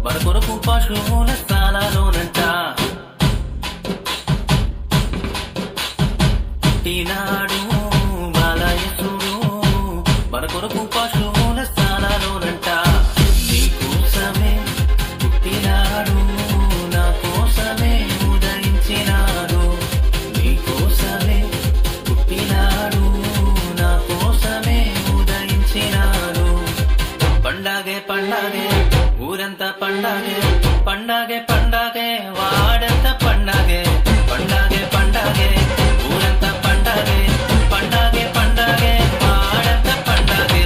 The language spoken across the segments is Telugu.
మన కొరకు పశువుల స్థానాలోనంట పుట్టినాడు బాలయసుడు మన కొరకు పశువుల స్థానాలోనంట నీ కోసమే పుట్టినాడు నా కోసమే ఉదయించినాడు నీ కోసమే పుట్టినాడు నా కోసమే ఉదయించినాడు పండగే పండగే ఊరంతా పండగే పండగే పండగే వాడంతా పండగే పండగే పండగే ఊరంతా పండగే పండగే పండగే వాడంతా పండగే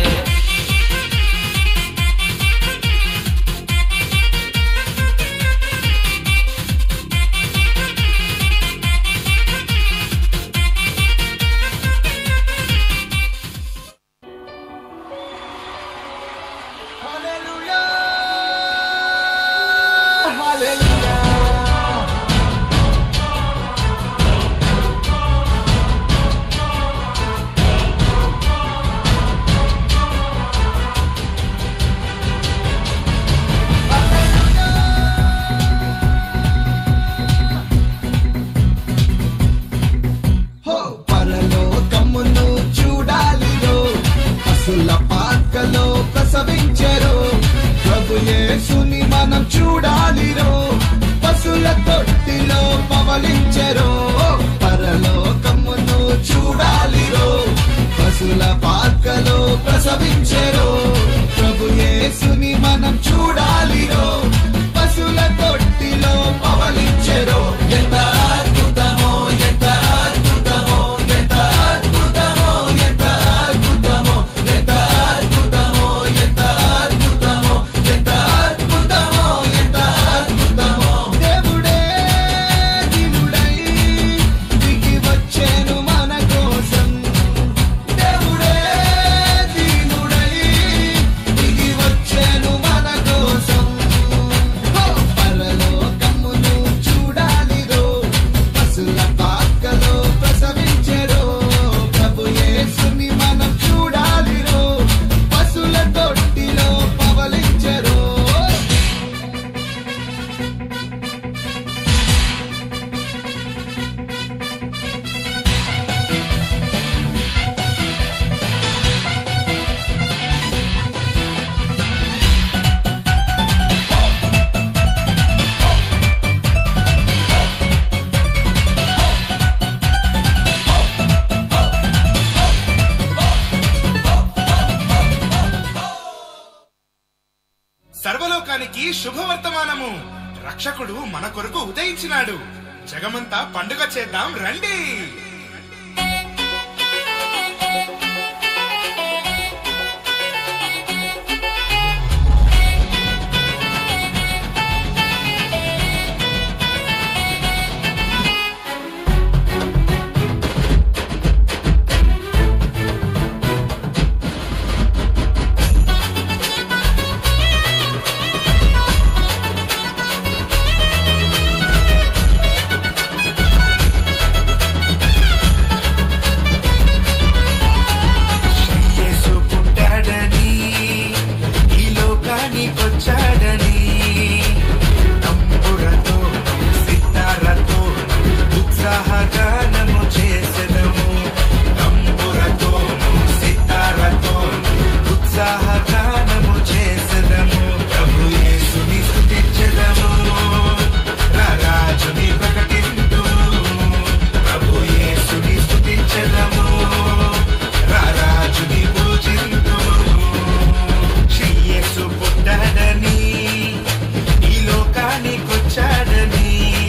హో పరలోకమును చూడాలిరో పశుల పాకలో ప్రసవించరు ప్రభు యేసుని మనం చూడాలిరో పశుల తొట్టిలో పవలించరు పరలోకమును చూడాలిరో పశుల పాకలో ప్రసవించరు ప్రభు యేసుని మనం చూడాలిరో పశుల తొట్టిలో పవలించరు ఎంత అద్భుతమో ఎంత అద్భుతమో ఎంత అద్భుతమో ఎంత అద్భుతమో ఎంత అద్భుతమో ఎంత అద్భుతమో ఎంత అద్భుతమో ఎంత అద్భుతమో దేవుడే దినుడై దిగి వచ్చేను మన కోసం దేవుడే దీనుడై దిగి వచ్చేను మన కోసం హో! పరలోకమును చూడాలిరో పశుల పాకలో ప్రసవించెరో ప్రభు యేసుని మనం చూడాలిరో పశుల తొట్టిలో పవలించెరో సర్వలోకానికి శుభవర్తమానము రక్షకుడు మన కొరకు ఉదయించినాడు జగమంతా పండుగ చేద్దాం రండి యేసు పుట్టాడని ఈ లోకానికొచ్చాడని తంబురతో సితారతో ఉత్సాహగానము చేసెదము తంబురతో సితారతో ఉత్సాహగానము చేసెదము ప్రభు యేసుని స్తుతించెదము రాజుని ప్రకటింతు ప్రభు యేసుని స్తుతించెదము రారాజుని పూజింతు శ్రీయేసు పుట్టాడని ఈ లోకానికొచ్చాడని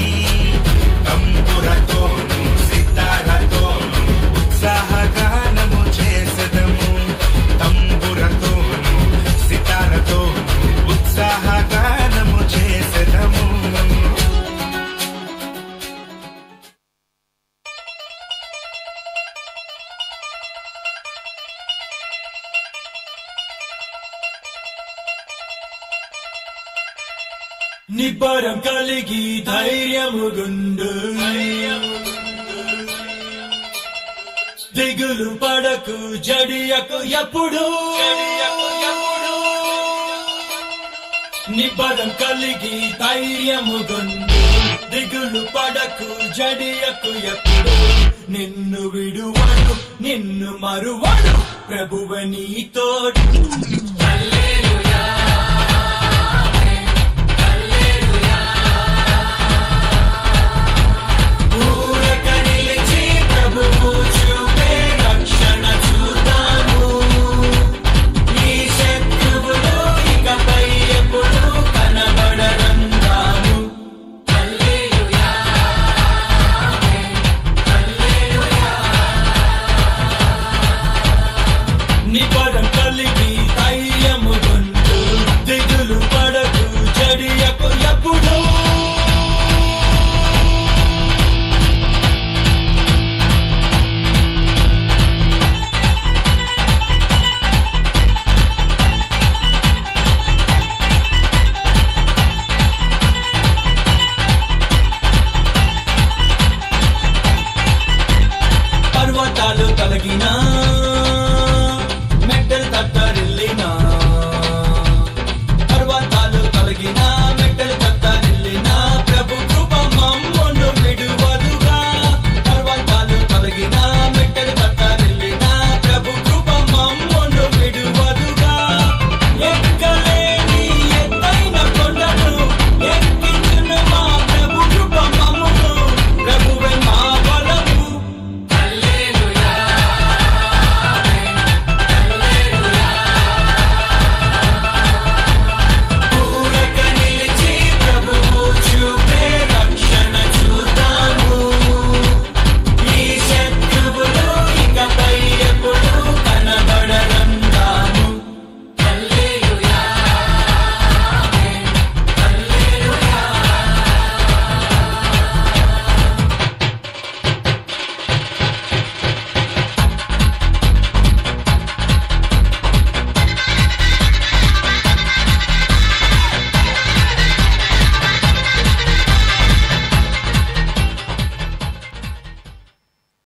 తంబురతోను సితారతోను ఉత్సాహగానము చేసెదము తంబురతోను సితారతోను ఉత్సాహగానము చేసెదము నిబ్బరం కలిగి ధైర్యముగుండు దిగులు పడకు జడియకు ఎప్పుడు నిబ్బరం కలిగి ధైర్యముగొండు దిగులు పడకు జడియకు ఎప్పుడు నిన్ను విడువడు నిన్ను మరువడు ప్రభువ నీ తోడు